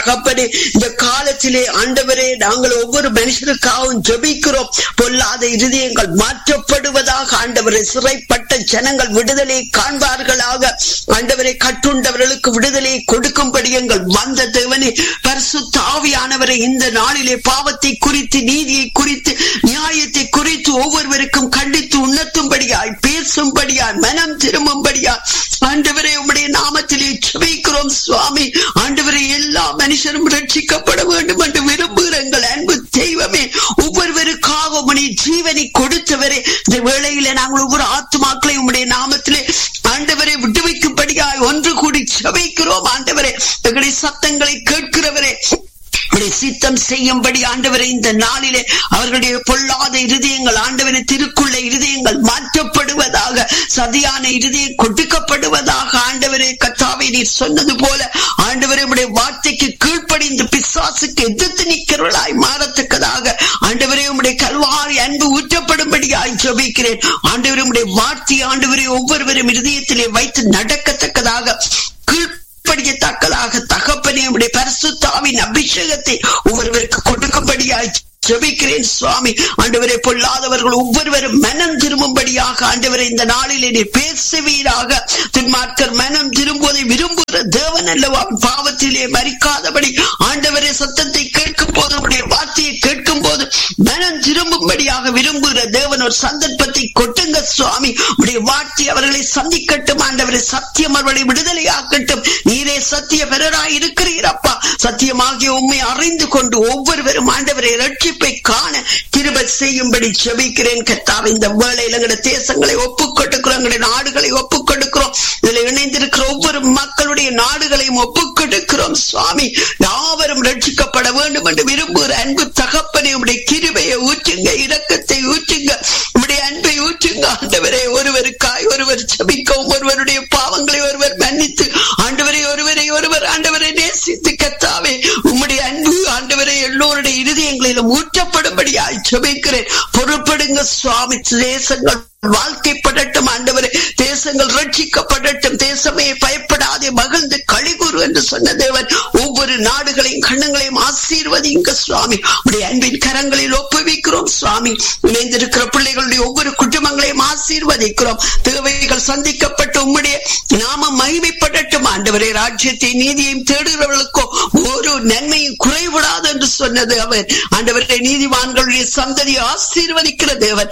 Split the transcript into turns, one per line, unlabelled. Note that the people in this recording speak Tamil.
தகப்பனே இந்த காலத்திலே ஆண்டவரே நாங்கள் ஒவ்வொரு மனுஷருக்காகவும் ஜெபிக்கிறோம் பொல்லாத இருதயங்கள் மாற்றப்படுவதாக ஆண்டவரை சிறைப்பட்ட ஜனங்கள் விடுதலை காண்பார்களாக ஆண்டவரை கட்டுண்டவர்களுக்கு விடுதலை கொடுக்கும்படி எங்கள் வந்த தேவனே பரிசுத்த ஆவியானவரை இந்த நாளிலே பாவத்தை குறித்து நீதியை குறித்து நியாயத்தை குறித்து ஒவ்வொருவருக்கும் கண்டித்து உணர்த்தும்படியாய் பேசும்படியாய் மனம் திரும்பும்படியாய் ஆண்டவரே உம்முடைய நாமத்திலே ஜெபிக்கிறோம் சுவாமி ஆண்டவரை எல்லா மனுஷரும் ரட்சிக்கப்பட வேண்டும் என்று விரும்புகிற எங்கள் அன்பு தெய்வமே ஒவ்வொருவருக்காக உம்முடைய ஜீவனை கொடுத்தவரே இந்த வேளையில நாங்கள் ஒவ்வொரு ஆத்மாக்களை உம்முடைய நாமத்திலே ஆண்டவரை விடுவிக்கும்படியாய் ஒன்று கூடி ஜெபிக்கிறோம் ஆண்டவரே எங்களுடைய சத்தங்களை கேட்கிறவரே உம்முடைய சித்தம் செய்யும்படி ஆண்டவரை இந்த நாளிலே அவர்களுடைய பொல்லாத இருதயங்கள் ஆண்டவரை திருக்குள்ள இருதயங்கள் மாற்றப்படுவதாக சதியான இருதயம் கொடுக்கப்படுவதாக ஆண்டவரே கத்தாவை நீர் சொன்னது போல ஆண்டவரே உடைய வார்த்தைக்கு கீழ்ப்படிந்து பிசாசுக்கு எதிர்த்து நிற்கிறவர்களாய் மாறத்தக்கதாக ஆண்டவரே உடைய கல்வாரி அன்பு ஊற்றப்படும்படியாய் ஜெபிக்கிறேன் ஆண்டவரே உடைய வார்த்தை ஆண்டவரே ஒவ்வொருவரும் இருதயத்திலே வைத்து நடக்கத்தக்கதாக கீழ் படிக்கத்தக்கதாக தகப்பனே உடைய பரிசுத்தாவின் அபிஷேகத்தை ஒவ்வொருவருக்கு கொடுக்கும்படியாய் ஜெபிக்கிறேன் சுவாமி ஆண்டவரை பொல்லாதவர்கள் ஒவ்வொருவரும் மனம் திரும்பும்படியாக ஆண்டவரை இந்த நாளிலே நீ பேசுவீராக துன்மார்க்கர் மனம் திரும்புவதை விரும்புகிற தேவன் அல்லவா அவன் பாவத்திலே மறிக்காதபடி ஆண்டவரை சத்தத்தை கேட்கும் போது உடைய வார்த்தையை கேட்கும் போது மனம் திரும்பும்படியாக விரும்புகிற தேவன் ஒரு சந்தர்ப்பத்தை கொட்டுங்க சுவாமி உடைய வார்த்தை அவர்களை சந்திக்கட்டும் ஆண்டவரை சத்தியம் அவர்களை விடுதலையாக்கட்டும் நீரே சத்திய பெறராய் இருக்கிறீரப்பா சத்தியமாகிய உண்மை அறிந்து கொண்டு ஒவ்வொருவரும் ஆண்டவரை ரட்சிப்பை காண கிருப செய்யும்படி ஜெபிக்கிறேன் கத்தாவை இந்த வேளையில் எங்களுடைய தேசங்களை ஒப்புக் கொடுக்கிறோம் எங்களுடைய நாடுகளை ஒப்புக் கொடுக்கிறோம் இதுல இணைந்திருக்கிற ஒவ்வொரு மக்களுடைய நாடுகளையும் ஒப்புக் கொடுக்கிறோம் சுவாமி யாவரும் ரட்சிக்கப்பட வேண்டும் என்று விரும்புகிற அன்பு தகப்பனை உடைய கிருபையை ஊற்றுங்க இரக்கத்தை ஊற்றுங்க உடைய அன்பை ஊற்றுங்க ஆண்டவரே ஒருவருக்காய் ஒருவர் ஜபிக்கவும் ஒருவருடைய பாவங்களை ஒருவர் மன்னித்து ஆண்டவரை ஒருவரை ஒருவர் ஆண்டவரை நேசித்து கத்தாவே உம்முடைய அன்பு ஆண்டவரை எல்லோருடைய இருதயங்களிலும் ஊற்றப்படும்படியாய் ஜபிக்கிறேன் பொறுப்படுங்க சுவாமி தேசங்கள் வாழ்க்கைப்படட்டும் ஆண்டவரே தேசங்கள் ரட்சிக்கப்படட்டும் தேசமே பயப்படாதே மகிழ்ந்து கழிகூறு என்று சொன்ன தேவன் ஒவ்வொரு நாடுகளையும் கண்ணங்களையும் ஆசீர்வதிங்க சுவாமி உடைய அன்பின் கரங்களில் ஒப்புவிக்கிறோம் சுவாமி இணைந்திருக்கிற பிள்ளைகளுடைய ஒவ்வொரு குடும்பங்களையும் ஆசீர்வதிக்கிறோம் தேவைகள் சந்திக்கப்பட்டு உம்முடைய நாம மகிமைப்படட்டும் ஆண்டவரே ராஜ்யத்தை நீதியையும் தேடுகிறவர்களுக்கோ ஒரு நன்மையும் குறைவிடாது என்று சொன்னது அவர் ஆண்டவரே நீதிவான்களுடைய சந்ததியை ஆசீர்வதிக்கிற தேவன்